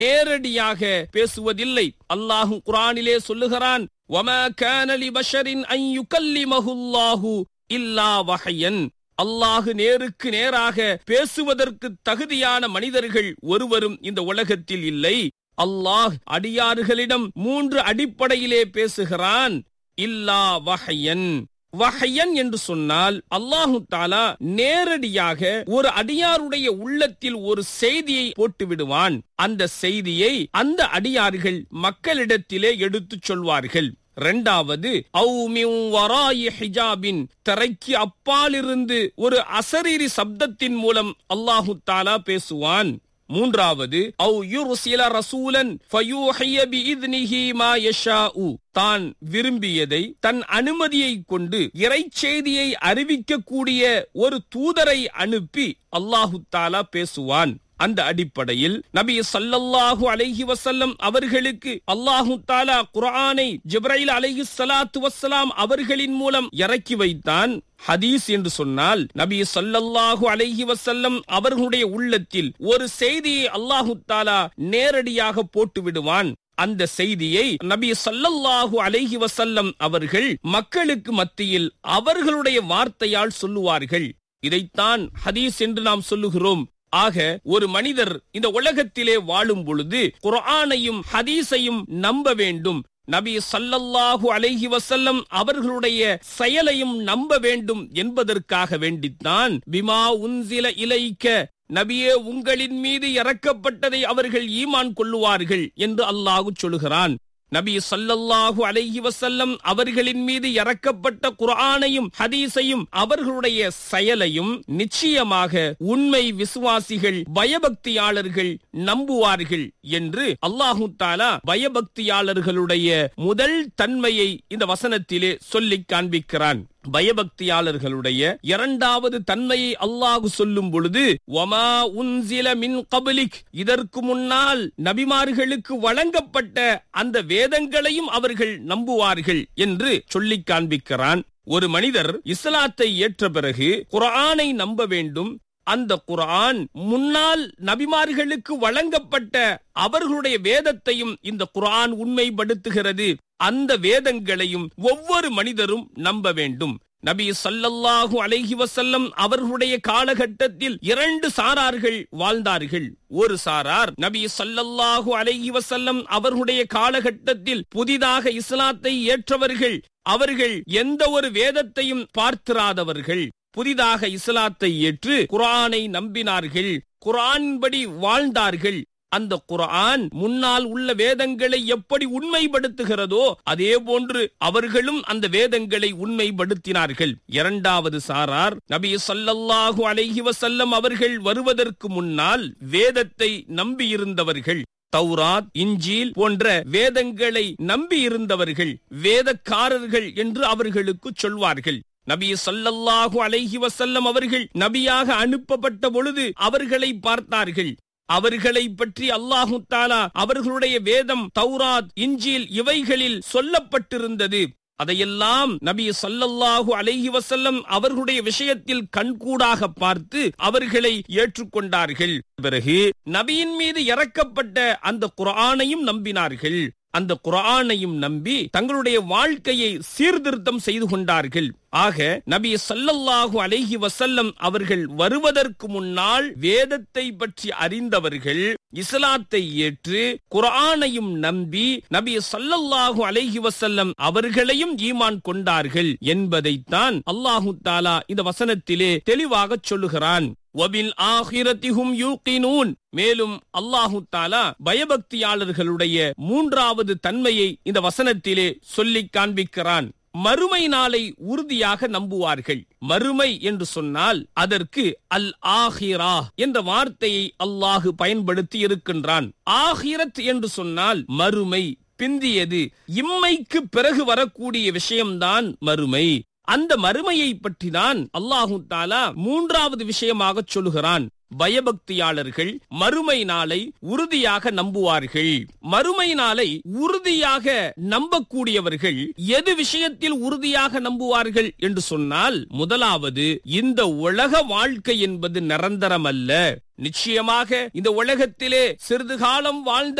நேரடியாக பேசுவதில்லை அல்லாஹு குரானிலே சொல்லுகிறான் وَمَا كَانَ لِبَشَرٍ أَن يُكَلِّمَهُ اللَّهُ إِلَّا وَحْيًا அல்லாஹு நேருக்கு நேராக பேசுவதற்கு தகுதியான மனிதர்கள் ஒருவரும் இந்த உலகத்தில் இல்லை அல்லாஹ் அடியாறுகளிடம் மூன்று அடிப்படையிலே பேசுகிறான் இல்லா வஹயன் வஹயன் என்று சொன்னால் அல்லாஹு தாலா நேரடியாக ஒரு அடியாருடைய உள்ளத்தில் ஒரு செய்தியை போட்டு விடுவான் அந்த செய்தியை அந்த அடியார்கள் மக்களிடத்திலே எடுத்துச் சொல்வார்கள் இரண்டாவது ஹிஜாபின் திரைக்கு அப்பாலிருந்து ஒரு அசரீரி சப்தத்தின் மூலம் அல்லாஹு தாலா பேசுவான் மூன்றாவது அவு யுர்சில ரசூலன் ஃபயூஹிய பிஇذنஹி மா யஷாஉ தான் விரும்பியதை தன் அனுமதியை கொண்டு இறை செய்தியை அறிவிக்கக்கூடிய ஒரு தூதரை அனுப்பி அல்லாஹு தாலா பேசுவான் அந்த அடிப்படையில் நபி சல்லல்லாஹு அலைஹி வசல்லம் அவர்களுக்கு அல்லாஹு தாலா குர்ஆனை ஜிப்ரைல் அலைஹி ஸலாத்து வஸ்ஸலாம் அவர்களின் மூலம் இறக்கி வைத்தான் ஹதீஸ் என்று சொன்னால் நபி சல்லல்லாஹு அலைஹி வசல்லம் அவர்களுடைய உள்ளத்தில் ஒரு செய்தியை அல்லாஹு தாலா நேரடியாக போட்டு விடுவான் அந்த செய்தியை நபி சல்லல்லாஹு அலைஹி வசல்லம் அவர்கள் மக்களுக்கு மத்தியில் அவர்களுடைய வார்த்தையால் சொல்லுவார்கள் இதைத்தான் ஹதீஸ் என்று நாம் சொல்லுகிறோம் ஆக ஒரு மனிதர் இந்த உலகத்திலே வாழும் பொழுது குர்ஆனையும் ஹதீஸையும் நம்ப வேண்டும் நபி சல்லல்லாஹு அலைஹி வசல்லம் அவர்களுடைய செயலையும் நம்ப வேண்டும் என்பதற்காக வேண்டித்தான் பிமா உன்சில இலைக்க நபியே உங்களின் மீது இறக்கப்பட்டதை அவர்கள் ஈமான் கொள்ளுவார்கள் என்று அல்லாஹு சொல்கிறான் நபி சல்லல்லாஹு அலைஹி வசல்லம் அவர்களின் மீது இறக்கப்பட்ட குர்ஆனையும் ஹதீஸையும் அவர்களுடைய செயலையும் நிச்சயமாக உண்மை விசுவாசிகள் பயபக்தியாளர்கள் நம்புவார்கள் என்று அல்லாஹு தாலா பயபக்தியாளர்களுடைய முதல் தன்மையை இந்த வசனத்திலே சொல்லி காண்பிக்கிறான் பயபக்தியாளர்களுடைய இரண்டாவது தன்மையை அல்லாஹு சொல்லும் பொழுது ஒமா உன்சில மின் கபலிக் இதற்கு முன்னால் நபிமார்களுக்கு வழங்கப்பட்ட அந்த வேதங்களையும் அவர்கள் நம்புவார்கள் என்று சொல்லி காண்பிக்கிறான் ஒரு மனிதர் இஸ்லாத்தை ஏற்ற பிறகு குரானை நம்ப வேண்டும் அந்த குரான் முன்னால் நபிமார்களுக்கு வழங்கப்பட்ட அவர்களுடைய வேதத்தையும் இந்த குரான் உண்மைப்படுத்துகிறது அந்த வேதங்களையும் ஒவ்வொரு மனிதரும் நம்ப வேண்டும் நபி சல்லல்லாஹு அலைஹி வசல்லம் அவர்களுடைய காலகட்டத்தில் இரண்டு சாரார்கள் வாழ்ந்தார்கள் ஒரு சாரார் நபி சல்லல்லாஹு அலைஹி வசல்லம் அவர்களுடைய காலகட்டத்தில் புதிதாக இஸ்லாத்தை ஏற்றவர்கள் அவர்கள் எந்த ஒரு வேதத்தையும் பார்த்திராதவர்கள் புதிதாக இஸ்லாத்தை ஏற்று குரானை நம்பினார்கள் குரான்படி வாழ்ந்தார்கள் அந்த குரான் முன்னால் உள்ள வேதங்களை எப்படி உண்மைப்படுத்துகிறதோ அதே போன்று அவர்களும் அந்த வேதங்களை உண்மைப்படுத்தினார்கள் இரண்டாவது சாரார் நபி சல்லல்லாஹு அலைஹி வசல்லம் அவர்கள் வருவதற்கு முன்னால் வேதத்தை நம்பியிருந்தவர்கள் தௌராத் இஞ்சில் போன்ற வேதங்களை நம்பி இருந்தவர்கள் வேதக்காரர்கள் என்று அவர்களுக்கு சொல்வார்கள் நபி சல்லல்லாஹு அலைஹி வசல்லம் அவர்கள் நபியாக அனுப்பப்பட்ட பொழுது அவர்களை பார்த்தார்கள் அவர்களை பற்றி அல்லாஹு தாலா அவர்களுடைய வேதம் தௌராத் இஞ்சில் இவைகளில் சொல்லப்பட்டிருந்தது அதையெல்லாம் நபி சல்லல்லாஹு அலைஹி வசல்லம் அவர்களுடைய விஷயத்தில் கண்கூடாக பார்த்து அவர்களை ஏற்றுக்கொண்டார்கள் பிறகு நபியின் மீது இறக்கப்பட்ட அந்த குரானையும் நம்பினார்கள் அந்த குரானையும் நம்பி தங்களுடைய வாழ்க்கையை சீர்திருத்தம் செய்து கொண்டார்கள் ஆக நபி சல்லல்லாஹு அலைஹி வசல்லம் அவர்கள் வருவதற்கு முன்னால் வேதத்தை பற்றி அறிந்தவர்கள் இஸ்லாத்தை ஏற்று குரானையும் நம்பி நபி சல்லல்லாஹு அலைஹி வசல்லம் அவர்களையும் ஈமான் கொண்டார்கள் என்பதைத்தான் அல்லாஹு தாலா இந்த வசனத்திலே தெளிவாக சொல்லுகிறான் வபில் ஆஹிரத்திஹும் யூகினூன் மேலும் அல்லாஹு தாலா பயபக்தியாளர்களுடைய மூன்றாவது தன்மையை இந்த வசனத்திலே சொல்லி காண்பிக்கிறான் மறுமை நாளை உறுதியாக நம்புவார்கள் மறுமை என்று சொன்னால் அதற்கு அல் ஆஹிரா என்ற வார்த்தையை அல்லாஹு பயன்படுத்தி இருக்கின்றான் ஆஹிரத் என்று சொன்னால் மறுமை பிந்தியது இம்மைக்கு பிறகு வரக்கூடிய விஷயம்தான் மறுமை அந்த மறுமையை பற்றி தான் அல்லாஹு தாலா மூன்றாவது விஷயமாக சொல்லுகிறான் பயபக்தியாளர்கள் மறுமை நாளை உறுதியாக நம்புவார்கள் மறுமை நாளை உறுதியாக நம்பக்கூடியவர்கள் எது விஷயத்தில் உறுதியாக நம்புவார்கள் என்று சொன்னால் முதலாவது இந்த உலக வாழ்க்கை என்பது நிரந்தரம் அல்ல நிச்சயமாக இந்த உலகத்திலே சிறிது காலம் வாழ்ந்த